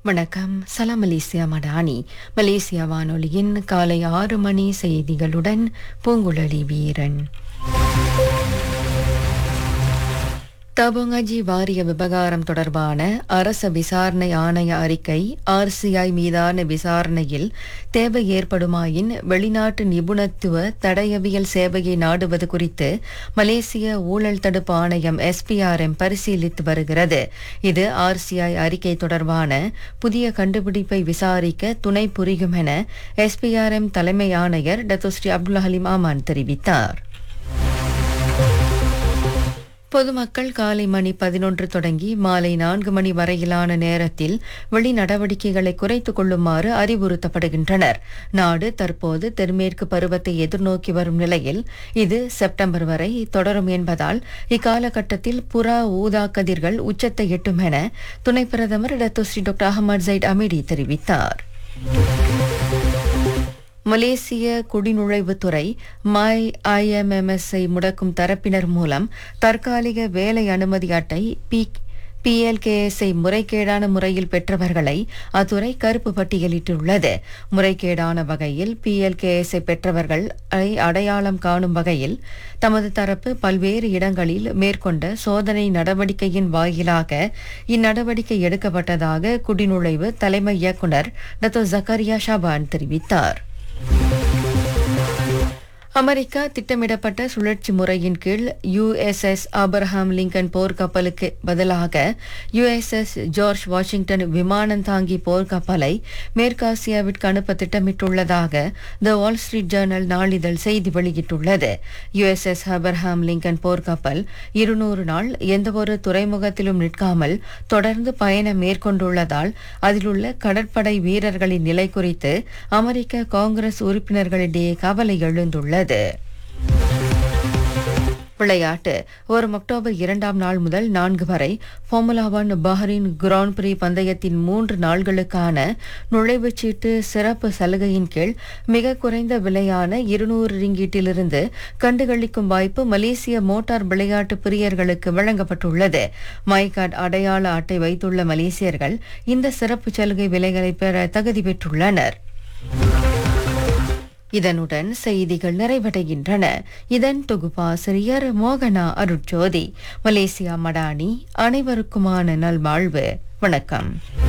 வணக்கம் சலாம் Malaysia Madani Malaysia வானொலியின் காலை ஆறு மணி செய்திகளுடன் பூங்குழலி வீரன் தபோங்கஜி வாரிய விவகாரம் தொடர்பான அரச விசாரணை ஆணைய அறிக்கை ஆர்சிஐ மீதான விசாரணையில் தேவை ஏற்படுமாயின் வெளிநாட்டு நிபுணத்துவ தடயவியல் சேவையை நாடுவது குறித்து மலேசிய ஊழல் தடுப்பு ஆணையம் எஸ்பிஆர்எம் பரிசீலித்து வருகிறது இது ஆர்சிஐ அறிக்கை தொடர்பான புதிய கண்டுபிடிப்பை விசாரிக்க துணை புரியும் என எஸ்பிஆர்எம் தலைமை ஆணையர் டத்தோஸ்ரீ அப்துல் ஹலீம் ஆமான் தெரிவித்தார் பொதுமக்கள் காலை மணி பதினொன்று தொடங்கி மாலை நான்கு மணி வரையிலான நேரத்தில் வெளி நடவடிக்கைகளை குறைத்துக் கொள்ளுமாறு அறிவுறுத்தப்படுகின்றனர் நாடு தற்போது தென்மேற்கு பருவத்தை எதிர்நோக்கி வரும் நிலையில் இது செப்டம்பர் வரை தொடரும் என்பதால் இக்காலகட்டத்தில் புறா ஊதா கதிர்கள் உச்சத்தை எட்டும் என துணை பிரதமர் Dato Sri doctor Ahmad Zahid Hamidi தெரிவித்தார் மலேசிய குடிநுழைவுத்துறை மை ஐஎம்எம்எஸ்ஐ முடக்கும் தரப்பினர் மூலம் தற்காலிக வேலை அனுமதி அட்டை பி பிஎல்கேஎஸ்ஐ முறைகேடான முறையில் பெற்றவர்களை அத்துறை கருப்பு பட்டியலிட்டுள்ளது முறைகேடான வகையில் பிஎல்கேஎஸ்ஐ பெற்றவர்கள் அடையாளம் காணும் வகையில் தமது தரப்பு பல்வேறு இடங்களில் மேற்கொண்ட சோதனை நடவடிக்கையின் வாயிலாக இந்நடவடிக்கை எடுக்கப்பட்டதாக குடிநுழைவு தலைமை இயக்குநர் டத்தோ ஜக்கரியா ஷாபான் தெரிவித்தார் அமெரிக்கா திட்டமிடப்பட்ட சுழற்சி முறையின் கீழ் யுஎஸ்எஸ் ஆபரஹாம் லிங்கன் போர்க்கப்பலுக்கு பதிலாக யுஎஸ்எஸ் ஜார்ஜ் வாஷிங்டன் விமானம் தாங்கி போர்க்கப்பலை மேற்காசியாவிற்கு அனுப்ப திட்டமிட்டுள்ளதாக த வால் ஸ்ட்ரீட் ஜேர்னல் நாளிதழ் செய்தி வெளியிட்டுள்ளது யுஎஸ்எஸ் ஆபரஹாம் லிங்கன் போர்க்கப்பல் இருநூறு நாள் எந்தவொரு துறைமுகத்திலும் நிற்காமல் தொடர்ந்து பயணம் மேற்கொண்டுள்ளதால் அதிலுள்ள கடற்படை வீரர்களின் நிலை குறித்து அமெரிக்க காங்கிரஸ் உறுப்பினர்களிடையே கவலை எழுந்துள்ளது விளையாட்டு வரும் அக்டோபர் இரண்டாம் நாள் முதல் நான்கு வரை ஃபார்முலா ஒன் பஹ்ரைன் கிராண்ட் பிரி பந்தயத்தின் மூன்று நாள்களுக்கான நுழைவுச் சீட்டு சிறப்பு சலுகையின் கீழ் மிக குறைந்த விலையான இருநூறு ரிங்கீட்டிலிருந்து கண்டுகளிக்கும் வாய்ப்பு மலேசிய மோட்டார் விளையாட்டு பிரியர்களுக்கு வழங்கப்பட்டுள்ளது மைகார்ட் அடையாள அட்டை வைத்துள்ள மலேசியர்கள் இந்த சிறப்பு சலுகை விலைகளை பெற தகுதி பெற்றுள்ளனர் இதனுடன் செய்திகள் நிறைவடைகின்றன இதன் தொகுப்பாசிரியர் மோகனா அருட்ஜோதி மலேசியா மடானி அனைவருக்குமான நல்வாழ்வு வணக்கம்